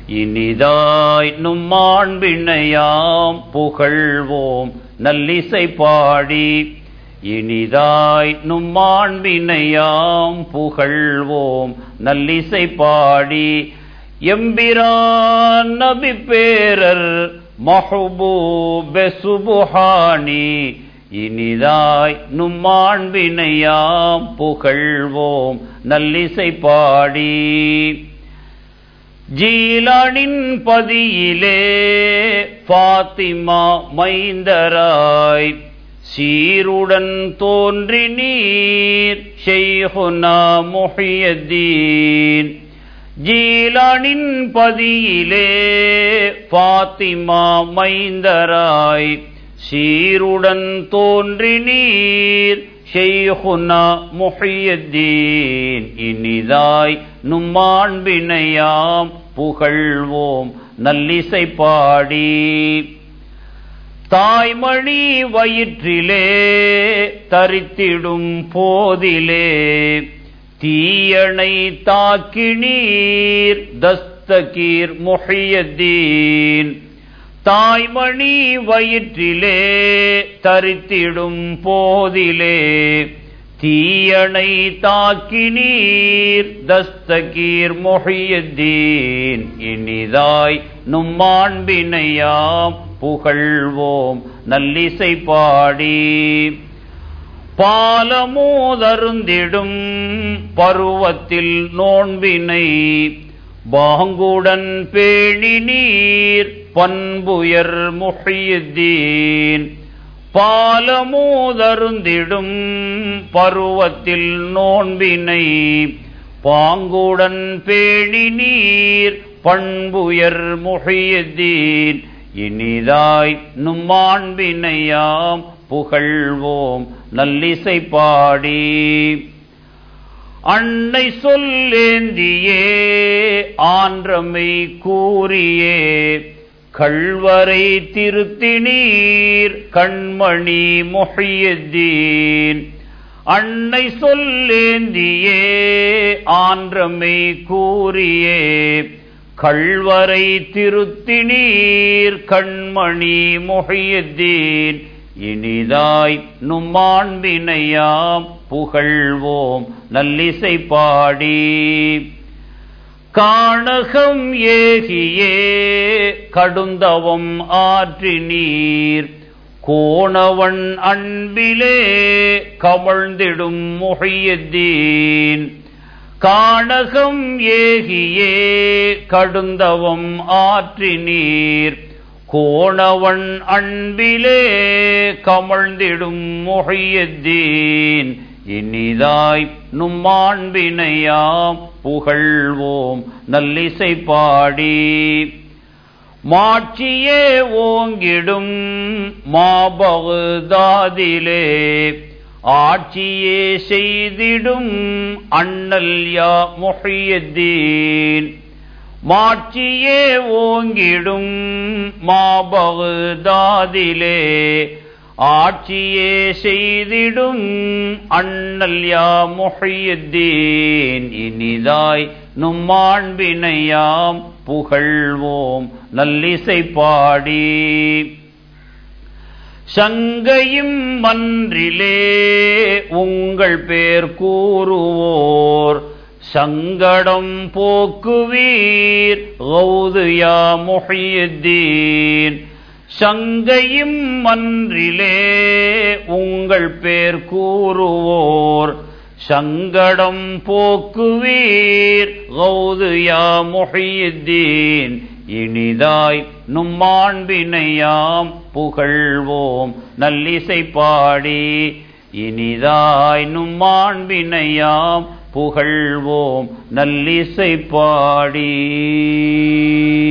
இனிதாய் நும்மாண்பினையாம் புகழ்வோம் நல்லிசை பாடி இனிதாய் நும்மாண்பினையாம் புகழ்வோம் நல்லிசை பாடி எம்பிரான் நபி பேரர் மஹபூபெ சுபுஹானி இனிதாய் நும்மாண்பினையாம் புகழ்வோம் நல்லிசை பாடி ஜீலானின் பதியிலே ஃபாத்திமா மைந்தராய் சீருடன் தோன்றி நீர் ஷெய்ஹுனா முஹியத்தீன் ஜீலானின் பதியிலே ஃபாத்திமா மைந்தராய் சீருடன் தோன்றி நீர் ஷெய்ஹுனா முஹியத்தீன் இனிதாய் நும்மாண்பினையாம் புகழ்வோம் நல்லிசை பாடி தாய்மணி வயிற்றிலே தரித்திடும் போதிலே தீயணை தாக்கி நீர் தஸ்தகீர் முஹியத்தீன் தாய்மணி வயிற்றிலே தரித்திடும் போதிலே தீயணை தாக்கி நீர் தஸ்தகீர் மொழியத்தீன் இனிதாய் நும்மாண்பினையாம் புகழ்வோம் நல்லிசை பாடி பாலமோதருந்திடும் பருவத்தில் நோன்பினை பாங்குடன் பேணி நீர் பண்புயர் முஹியுத்தீன் பாலமோதருந்திடும் பருவத்தில் நோன்பினை பாங்குடன் பேணி நீர் பண்புயர் முஹியுத்தீன் இனிதாய் நும்மாண்பினையாம் புகழ்வோம் நல்லிசை பாடி அன்னை சொல்லேந்தியே ஆன்றமை கூறியே கள்வரை திருத்தினீர் கண்மணி மொழியத்தீன் அன்னை சொல்லேந்தியே ஆன்றமை கூறியே கள்வரை திருத்தினீர் கண்மணி மொழியத்தீன் இனிதாய் நும்மாண்பினையாம் புகழ்வோம் நல்லிசை பாடி காணகம் ஏகியே கடுந்தவம் ஆற்றி நீர் கோணவன் அன்பிலே கமழ்ந்திடும் முகையத்தீன் காணகம் ஏகியே கடுந்தவம் ஆற்றி நீர் கோணவன் அன்பிலே கமழ்ந்திடும் முகையத்தீன் இனிதாய் நும்மாண்பினையாம் புகழ்வோம் நல்லிசை பாடி மாட்சியே ஓங்கிடும் மாபகுதாதிலே ஆட்சியே செய்திடும் அண்ணல் யா முஹியத்தீன் மாட்சியே ஓங்கிடும் மாபகுதாதிலே ஆட்சியே செய்திடும் அண்ணல் யா முஹியுத்தீன் இனிதாய் நும்மாண்பினையாம் புகழ்வோம் நல்லிசை பாடி சங்கையும் மன்றிலே உங்கள் பேர் கூறுவோர் சங்கடம் போக்குவீர் கௌது யா முஹியுத்தீன் சங்கையும் மன்றிலே உங்கள் பேர் கூறுவோர் சங்கடம் போக்குவீர் கௌது யா முஹியுத்தீன் இனிதாய் நும்மாண்பினையாம் புகழ்வோம் நல்லிசை பாடி இனிதாய் நும்மாண்பினையாம் புகழ்வோம் நல்லிசை பாடி